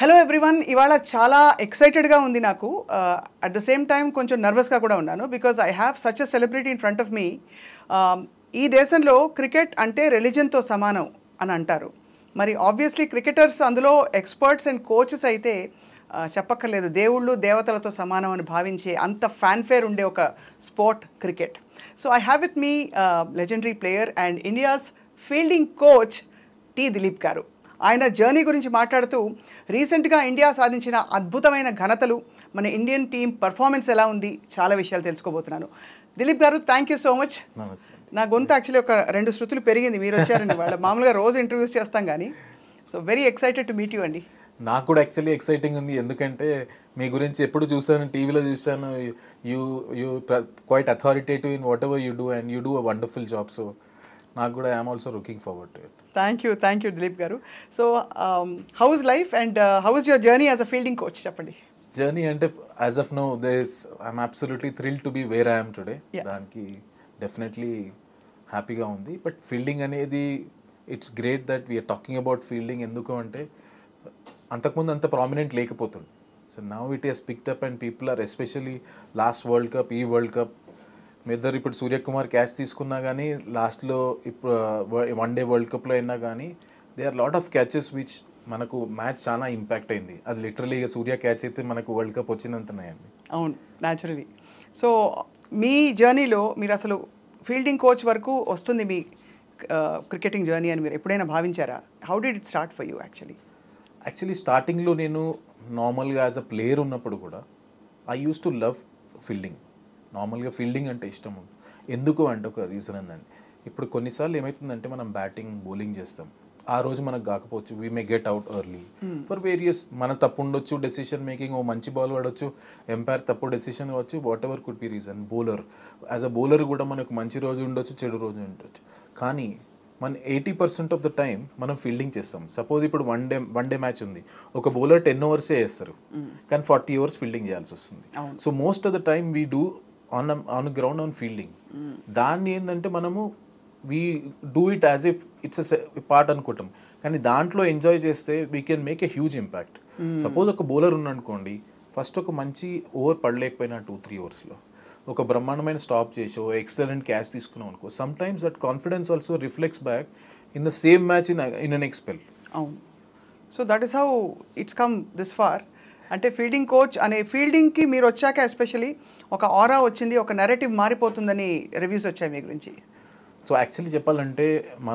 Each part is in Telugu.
హలో ఎవ్రీవన్ ఇవాళ చాలా ఎక్సైటెడ్గా ఉంది నాకు అట్ ద సేమ్ టైం కొంచెం నర్వస్గా కూడా ఉన్నాను because I have such a celebrity in front of me ఈ దేశంలో క్రికెట్ అంటే రిలీజన్తో సమానం అని అంటారు మరి ఆబ్వియస్లీ క్రికెటర్స్ అందులో ఎక్స్పర్ట్స్ అండ్ కోచెస్ అయితే ఆ, చెప్పక్కర్లేదు దేవుళ్ళు దేవతలతో సమానం అని భావించే అంత ఫ్యాన్ఫేర్ ఉండే ఒక sport cricket so I have with me legendary player and India's fielding coach T Dilip garu ఆయన జర్నీ గురించి మాట్లాడుతూ రీసెంట్గా ఇండియా సాధించిన అద్భుతమైన ఘనతలు మన ఇండియన్ టీం పర్ఫార్మెన్స్ ఎలా ఉంది చాలా విషయాలు తెలుసుకోబోతున్నాను దిలీప్ గారు థ్యాంక్ యూ సో మచ్ నమస్తే నా గొంతు యాక్చువల్లీ ఒక రెండు శృతులు పెరిగింది మీరు వచ్చారండి వాళ్ళ మామూలుగా రోజు ఇంటర్వ్యూస్ చేస్తాం కానీ so very excited to meet you అండి నాకు కూడా యాక్చువల్లీ ఎక్సైటింగ్ ఉంది ఎందుకంటే మీ గురించి ఎప్పుడు చూసాను టీవీలో చూసాను you you quite authoritative in whatever you do and you do a wonderful job so నాకు కూడా I'm also looking forward to it thank you thank you Dilip garu so how's life and how's your journey as a fielding coach చెప్పండి జర్నీ అంటే as of no this I'm absolutely thrill to be where I'm today Yeah. దానికి డెఫినెట్లీ హ్యాపీగా ఉంది బట్ ఫీల్డింగ్ అనేది it's great that we're talking about fielding ఎందుకు అంటే అంతకుముందు అంత ప్రామినెంట్ లేకపోతుంది so now it is picked up and people are especially last world cup ఈ వరల్డ్ కప్ మీ ఇద్దరు ఇప్పుడు సూర్యకుమార్ క్యాచ్ తీసుకున్నా కానీ లాస్ట్లో ఇప్పుడు వన్ డే వరల్డ్ కప్లో అయినా కానీ they are lot of catches which మనకు మ్యాచ్ చాలా ఇంపాక్ట్ అయింది అది లిటరలీ సూర్య క్యాచ్ అయితే మనకు వరల్డ్ కప్ వచ్చినంతనే అవును న్యాచురలీ సో మీ జర్నీలో మీరు అసలు ఫీల్డింగ్ కోచ్ వరకు వస్తుంది మీ క్రికెటింగ్ జర్నీ అని మీరు ఎప్పుడైనా భావించారా how did it start for you actually actually స్టార్టింగ్లో నేను నార్మల్గా యాజ్ అ ప్లేయర్ ఉన్నప్పుడు కూడా I use to love fielding నార్మల్గా ఫీల్డింగ్ అంటే ఇష్టం ఉంది ఎందుకు అంటే ఒక రీజన్ ఉందండి ఇప్పుడు కొన్నిసార్లు ఏమవుతుందంటే మనం బ్యాటింగ్ బౌలింగ్ చేస్తాం ఆ రోజు మనకు కాకపోవచ్చు we may get out early for various మన తప్పు ఉండొచ్చు డెసిషన్ మేకింగ్ ఓ మంచి బాల్ పడవచ్చు ఎంపైర్ తప్పు డెసిషన్ కావచ్చు whatever could be reason bowler as a bowler కూడా మనకు మంచి రోజు ఉండొచ్చు చెడు రోజు ఉండొచ్చు కానీ మన eighty percent of the time మనం ఫీల్డింగ్ చేస్తాం సపోజ్ ఇప్పుడు one day one day match ఉంది ఒక బౌలర్ టెన్ ఓవర్సే వేస్తారు కానీ ఫార్టీ ఓవర్స్ ఫీల్డింగ్ చేయాల్సి వస్తుంది అవును. So most of the time we do on on ground on fielding దాన్ని ఏంటంటే మనము we do it as if it's part అనుకుంటాం కానీ దాంట్లో ఎంజాయ్ చేస్తే we can make a huge impact suppose ఒక బౌలర్ ఉన్నాడనుకోండి ఫస్ట్ ఒక మంచి ఓవర్ పడలేకపోయినా టూ త్రీ ఓవర్స్లో ఒక బ్రహ్మాండమైన స్టాప్ చేసో ఎక్సలెంట్ క్యాచ్ తీసుకున్నాం అనుకో sometimes that confidence also reflects back in the same match in in an ఎక్స్పెల్ అవును so that is how it's come this far అంటే ఫీల్డింగ్ కోచ్ అనే ఫీల్డింగ్కి మీరు వచ్చాక ఎస్పెషలీ ఒక ఆరా వచ్చింది ఒక నెరేటివ్ మారిపోతుందని రివ్యూస్ వచ్చాయి మీ గురించి సో యాక్చువల్లీ చెప్పాలంటే మన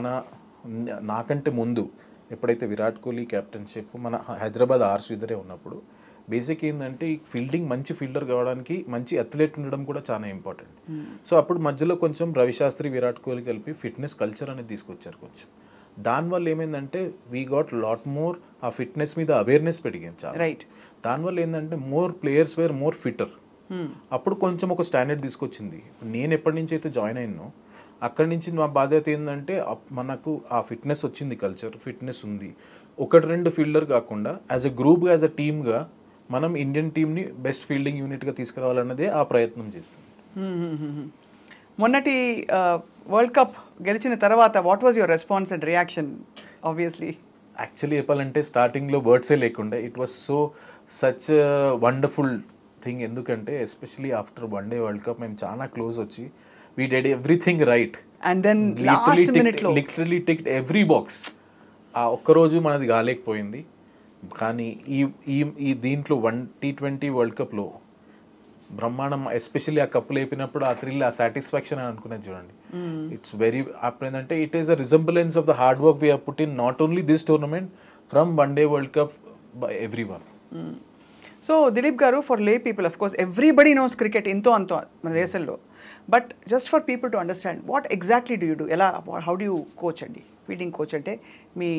నాకంటే ముందు ఎప్పుడైతే విరాట్ కోహ్లీ కెప్టెన్షిప్ మన హైదరాబాద్ ఆర్స్ ఇద్దరే ఉన్నప్పుడు బేసిక్ ఏంటంటే ఈ ఫీల్డింగ్ మంచి ఫీల్డర్ కావడానికి మంచి అథ్లెట్ ఉండడం కూడా చాలా ఇంపార్టెంట్ సో అప్పుడు మధ్యలో కొంచెం రవిశాస్త్రి విరాట్ కోహ్లీ కలిపి ఫిట్నెస్ కల్చర్ అనేది తీసుకొచ్చారు కొంచెం దానివల్ల ఏమైందంటే వీ గాట్ లాట్ మోర్ ఆ ఫిట్నెస్ మీద అవేర్నెస్ పెరిగింది చాలా రైట్ దానివల్ల ఏంటంటే more players were more fitter అప్పుడు కొంచెం ఒక స్టాండర్డ్ తీసుకొచ్చింది నేను ఎప్పటి నుంచి అయితే జాయిన్ అయినో అక్కడి నుంచి మా బాధ్యత ఏంటంటే అప్- మనకు ఆ ఫిట్నెస్ వచ్చింది కల్చర్ ఫిట్నెస్ ఉంది ఒకటి రెండు ఫీల్డర్ కాకుండా as a group as a టీమ్గా మనం ఇండియన్ టీంని బెస్ట్ ఫీల్డింగ్ యూనిట్గా తీసుకురావాలన్నదే ఆ ప్రయత్నం చేస్తుంది మొన్నటి వరల్డ్ కప్ గెలిచిన తర్వాత what was your response and reaction obviously actually చెప్పాలంటే స్టార్టింగ్లో బర్డ్సే లేకుండే it was so such wonderful thing ఎందుకంటే especially after one day world cup మేము చాలా క్లోజ్ వచ్చి we did everything right and then last minute లో లిటరలీ టిక్ ఎవ్రీ బాక్స్ ఆ ఒక్కరోజు మనది కాలేకపోయింది కానీ ఈ ఈ ఈ దీంట్లో వన్ టీ ట్వంటీ వరల్డ్ కప్లో బ్రహ్మాండం ఎస్పెషల్లీ ఆ కప్ లేపినప్పుడు ఆ థ్రిల్ ఆ సాటిస్ఫాక్షన్ అని అనుకునేది చూడండి ఇట్స్ వెరీ అప్పుడు ఏంటంటే it is the resemblance of the hard work we put in not only this tournament from one day world cup by every one so Dilip garu for lay people of course everybody knows cricket ఎంతో అంతో మన దేశంలో but just for people to understand what exactly do you do ఎలా హౌ డూ యూ కోచ్ అండి ఫీల్డింగ్ కోచ్ అంటే మీ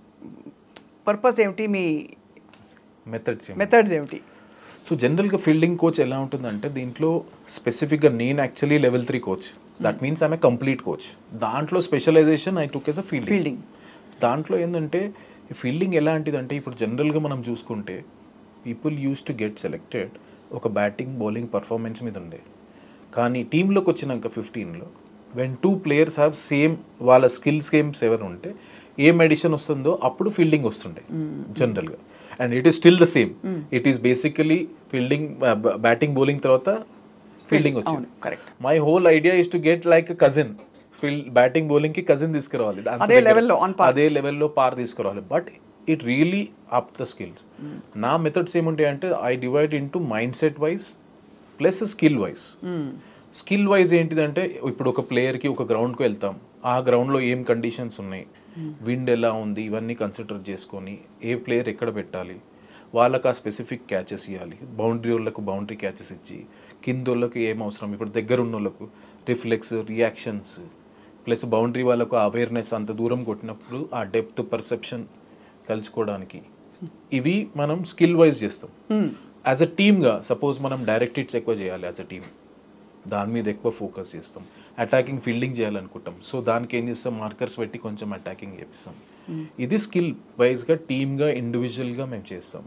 పర్పస్ ఏమిటి మీ మెథడ్స్ మెథడ్స్ ఏమిటి సో జనరల్గా ఫీల్డింగ్ కోచ్ ఎలా ఉంటుందంటే దీంట్లో స్పెసిఫిక్గా నేను actually level three coach that means I'm a complete coach దాంట్లో specialization I took as a fielding Fielding. దాంట్లో ఏంటంటే ఈ ఫీల్డింగ్ ఎలాంటిదంటే ఇప్పుడు జనరల్గా మనం చూసుకుంటే people use to get selected ఒక బ్యాటింగ్ బౌలింగ్ పర్ఫార్మెన్స్ మీద ఉండే కానీ టీంలోకి వచ్చినాక ఫిఫ్టీన్లో when two players have same వాళ్ళ స్కిల్స్ గేమ్స్ ఎవరు ఉంటే ఏం ఎడిషన్ వస్తుందో అప్పుడు ఫీల్డింగ్ వస్తుండే జనరల్గా and it is still the same it is basically fielding batting bowling తర్వాత ఫీల్డింగ్ వచ్చింది అవును correct my whole idea is to get like cousin field batting bowling కి కజిన్ తీసుకురావాలి అంత అదే దగ్గర- level లో, on par. అదే లెవెల్లో పార్ తీసుకురావాలి but it really up the skill నా మెథడ్స్ ఏముంటాయి అంటే I divide into mindset wise plus skill wise skill wise ఏంటిదంటే ఇప్పుడు ఒక ప్లేయర్కి ఒక గ్రౌండ్కి వెళ్తాం ఆ గ్రౌండ్లో ఏం కండిషన్స్ ఉన్నాయి విండ్ ఎలా ఉంది ఇవన్నీ కన్సిడర్ చేసుకొని ఏ ప్లేయర్ ఎక్కడ పెట్టాలి వాళ్ళకి ఆ స్పెసిఫిక్ క్యాచెస్ ఇవ్వాలి బౌండరీ వాళ్ళకు బౌండరీ క్యాచెస్ ఇచ్చి కింద వాళ్ళకి ఏం అవసరం ఇప్పుడు దగ్గర ఉన్న వాళ్ళకు రిఫ్లెక్స్ రియాక్షన్స్ ప్లస్ బౌండరీ వాళ్ళకు అవేర్నెస్ అంత దూరం కొట్టినప్పుడు ఆ డెప్త్ పర్సెప్షన్ కలుసుకోవడానికి ఇవి మనం స్కిల్ వైజ్ చేస్తాం యాజ్ అ టీమ్గా సపోజ్ మనం డైరెక్ట్ హిట్స్ ఎక్కువ చేయాలి యాజ్ అ టీమ్ దాని మీద ఎక్కువ ఫోకస్ చేస్తాం అటాకింగ్ ఫీల్డింగ్ చేయాలనుకుంటాం సో దానికి ఏం చేస్తాం మార్కర్స్ పెట్టి కొంచెం అటాకింగ్ చేపిస్తాం ఇది స్కిల్ వైజ్గా టీమ్గా ఇండివిజువల్గా మేము చేస్తాం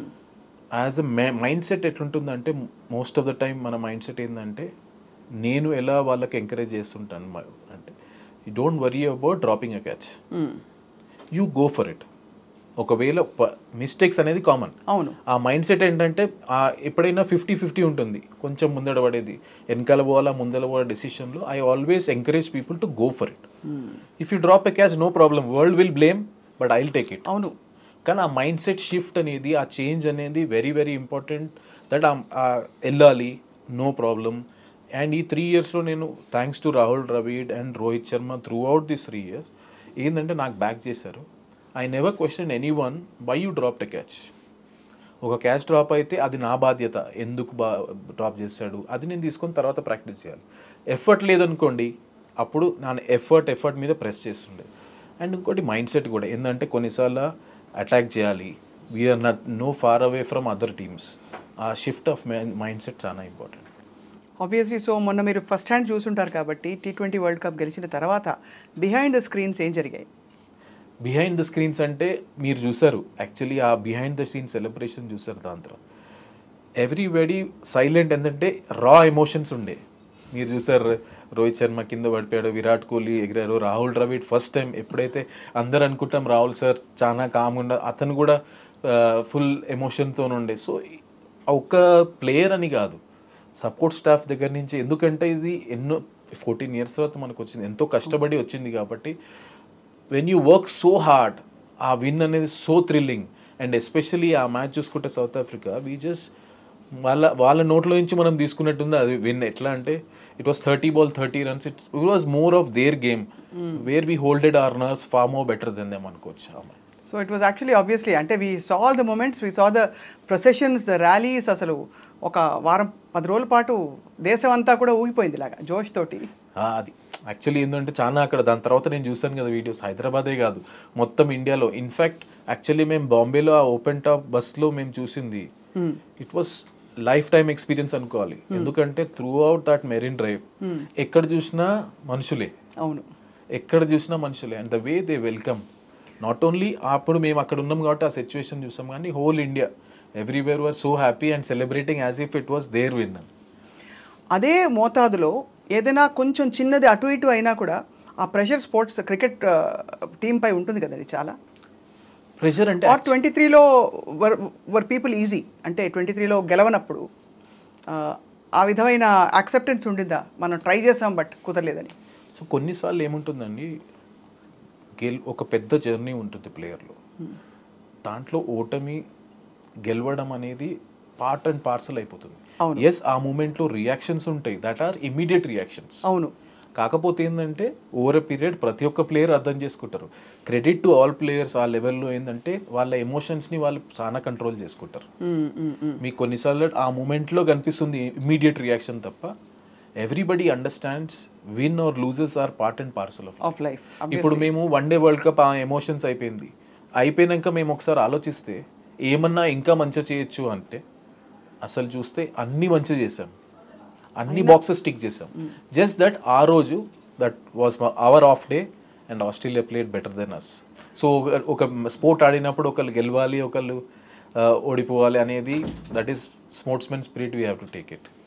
యాజ్ అ మైండ్ సెట్ ఎట్లుంటుందంటే మోస్ట్ ఆఫ్ ద టైం మన మైండ్ సెట్ ఏంటంటే నేను ఎలా వాళ్ళకి ఎంకరేజ్ చేస్తుంటాను మ- అంటే you don't worry about dropping a catch you go for it ఒకవేళ మిస్టేక్స్ అనేది కామన్ అవును ఆ మైండ్ సెట్ ఏంటంటే ఆ ఎప్పుడైనా ఫిఫ్టీ ఫిఫ్టీ ఉంటుంది కొంచెం ముందడ పడేది వెనకాల పోవాలా ముందర పోవాలా డెసిషన్లో I always encourage people to go for it if you drop a catch no problem world will blame but I will take it అవును కానీ ఆ మైండ్ సెట్ షిఫ్ట్ అనేది ఆ చేంజ్ అనేది వెరీ వెరీ ఇంపార్టెంట్ దట్ వెళ్ళాలి నో ప్రాబ్లం అండ్ ఈ త్రీ ఇయర్స్లో నేను thanks to Rahul Dravid and Rohit Sharma throughout this three years ఏంటంటే నాకు బ్యాక్ చేశారు I never question any one why you drop the catch ఒక క్యాచ్ డ్రాప్ అయితే అది నా బాధ్యత ఎందుకు బా డ్రాప్ చేశాడు అది నేను తీసుకొని తర్వాత ప్రాక్టీస్ చేయాలి ఎఫర్ట్ లేదనుకోండి అప్పుడు నా ఎఫర్ట్ ఎఫర్ట్ మీద ప్రెస్ చేస్తుండే అండ్ ఇంకోటి మైండ్ సెట్ కూడా ఏంటంటే కొన్నిసార్లు అటాక్ చేయాలి we're not no far away from other teams ఆ షిఫ్ట్ ఆఫ్ మైండ్ సెట్ చాలా ఇంపార్టెంట్ ఆబ్వియస్లీ సో మొన్న మీరు ఫస్ట్ హ్యాండ్ చూసుంటారు కాబట్టి టీ ట్వంటీ వరల్డ్ కప్ గెలిచిన తర్వాత బిహైండ్ ద స్క్రీన్స్ ఏం జరిగాయి బిహైండ్ ద స్క్రీన్స్ అంటే మీరు చూసారు యాక్చువల్లీ ఆ బిహైండ్ ద సీన్ సెలబ్రేషన్ చూసారు దాంట్లో ఎవ్రీబడి సైలెంట్ ఏంటంటే రా ఎమోషన్స్ ఉండే మీరు చూసారు రోహిత్ శర్మ కింద పడిపోయాడు విరాట్ కోహ్లీ ఎగిరారు రాహుల్ ద్రవిడ్ ఫస్ట్ టైం ఎప్పుడైతే అందరు అనుకుంటాం రాహుల్ సార్ చాలా కామ్గా అతను కూడా ఫుల్ ఎమోషన్తో ఉండే సో ఒక ప్లేయర్ అని కాదు సపోర్ట్ స్టాఫ్ దగ్గర నుంచి ఎందుకంటే ఇది ఎన్నో ఫోర్టీన్ ఇయర్స్ తర్వాత మనకు వచ్చింది ఎంతో కష్టపడి వచ్చింది కాబట్టి when you work so hard ఆ విన్ అనేది సో థ్రిల్లింగ్ అండ్ ఎస్పెషలీ ఆ మ్యాచ్ చూసుకుంటే సౌత్ ఆఫ్రికా వీ జస్ట్ వాళ్ళ వాళ్ళ నోట్లో నుంచి మనం తీసుకున్నట్టుంది అది విన్ ఎట్లా అంటే it was thirty ball thirty runs it it was more of their game where we holded our nerves far more better than them అనుకోవచ్చు ఆ match. So it was actually obviously అంటే we saw all the moments we saw the processions the rallies అసలు ఒక వారం పది రోజుల పాటు దేశం అంతా కూడా ఊగిపోయింది ఇలాగా జోష్ తోటి ఆ, అది యాక్చువల్లీ ఏంటంటే చాలా అక్కడ దాని తర్వాత నేను చూసాను కదా వీడియోస్ హైదరాబాదే కాదు మొత్తం ఇండియాలో ఇన్ఫాక్ట్ యాక్చువల్లీ మేము బాంబేలో ఆ ఓపెన్ టాప్ బస్లో మేము చూసింది it was lifetime experience అనుకోవాలి ఎందుకంటే throughout that Marine Drive ఎక్కడ చూసినా మనుషులే అవును ఎక్కడ చూసినా మనుషులే and the way they welcome not only అప్పుడు మేము అక్కడ ఉన్నాం కాబట్టి ఆ సిచ్యువేషన్ చూసాం కానీ whole India everywhere were so happy and celebrating as if it was their win అదే మోతాదులో ఏదైనా కొంచెం చిన్నది అటు ఇటు అయినా కూడా ఆ ప్రెషర్ స్పోర్ట్స్ క్రికెట్ టీం పై ఉంటుంది కదండి చాలా ప్రెషర్ అంటే ఆర్ ట్వంటీ త్రీలో వర్ వర్ పీపుల్ ఈజీ అంటే ట్వంటీ త్రీలో గెలవనప్పుడు ఆ, ఆ విధమైన యాక్సెప్టెన్స్ ఉండిందా మనం ట్రై చేసాం బట్ కుదరలేదని సో కొన్నిసార్లు ఏముంటుందండి గెల్ ఒక పెద్ద జర్నీ ఉంటుంది ప్లేయర్లో దాంట్లో ఓటమి గెలవడం అనేది పార్ట్ అండ్ పార్సల్ అయిపోతుంది అవును. ఎస్ ఆ మూమెంట్లో రియాక్షన్స్ ఉంటాయి దట్ ఆర్ ఇమీడియట్ రియాక్షన్స్ అవును కాకపోతే ఏంటంటే ఓవర్ ఎ పీరియడ్ ప్రతి ఒక్క ప్లేయర్ అర్థం చేసుకుంటారు క్రెడిట్ టు ఆల్ ప్లేయర్స్ ఆ లెవెల్లో ఏంటంటే వాళ్ళ ఎమోషన్స్ని వాళ్ళు చాలా కంట్రోల్ చేసుకుంటారు మ్మ్, మ్మ్, మ్మ్. మీకు కొన్నిసార్లు ఆ మూమెంట్లో కనిపిస్తుంది ఇమీడియట్ రియాక్షన్ తప్ప everybody understands win or loses are part and parcel of of life ఇప్పుడు మేము వన్ డే వరల్డ్ కప్ ఆ ఎమోషన్స్ అయిపోయింది అయిపోయినాక మేము ఒకసారి ఆలోచిస్తే ఏమన్నా ఇంకా మంచిగా చేయొచ్చు అంటే అసలు చూస్తే అన్ని మంచిగా చేసాం అన్ని బాక్సెస్ టిక్ చేసాం జస్ట్ దట్ ఆ రోజు that was our of day and Australia played better than us so ఒక స్పోర్ట్ ఆడినప్పుడు ఒకళ్ళు గెలవాలి ఒకళ్ళు ఆ, ఓడిపోవాలి అనేది that is sportsmen spirit we have to take it